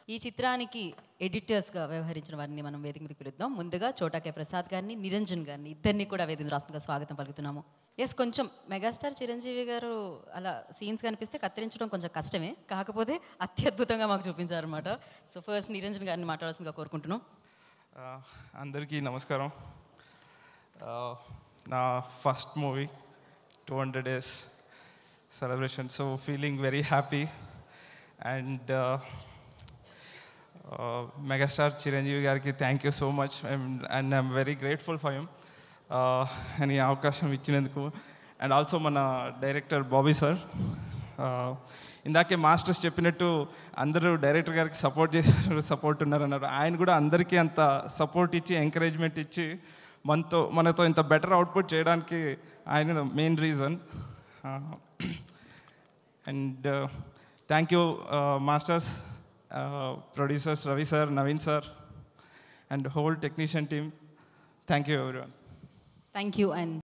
ఈ చిత్రానికి ఎడిటర్స్గా వ్యవహరించిన వారిని మనం వేదిక మీదకి పిలుద్దాం ముందుగా చోటాకే ప్రసాద్ గారిని నిరంజన్ గారిని ఇద్దరిని కూడా వేదిక మీద రాష్ట్రంగా స్వాగతం పలుకుతున్నాము ఎస్ కొంచెం మెగాస్టార్ చిరంజీవి గారు అలా సీన్స్ కనిపిస్తే కత్తిరించడం కొంచెం కష్టమే కాకపోతే అత్యద్భుతంగా మాకు చూపించారనమాట సో ఫస్ట్ నిరంజన్ గారిని మాట్లాడాల్సిందిగా కోరుకుంటున్నాం ఆ, అందరికీ నమస్కారం ఆ, నా first movie two hundred days celebration so feeling very happy and megastar Chiranjeevi గారికి thank you so much and I'm very grateful for him అని ఈ అవకాశం ఇచ్చినందుకు అండ్ ఆల్సో మన డైరెక్టర్ బాబీ సార్ ఇందాకే మాస్టర్స్ చెప్పినట్టు అందరూ డైరెక్టర్ గారికి సపోర్ట్ చేశారు సపోర్ట్ ఉన్నారు అన్నారు ఆయన కూడా అందరికీ అంత సపోర్ట్ ఇచ్చి ఎంకరేజ్మెంట్ ఇచ్చి మనతో మనతో ఇంత బెటర్ అవుట్పుట్ చేయడానికి ఆయన main reason and thank you masters producers Ravi sir Naveen sir and whole technician team thank you everyone thank you and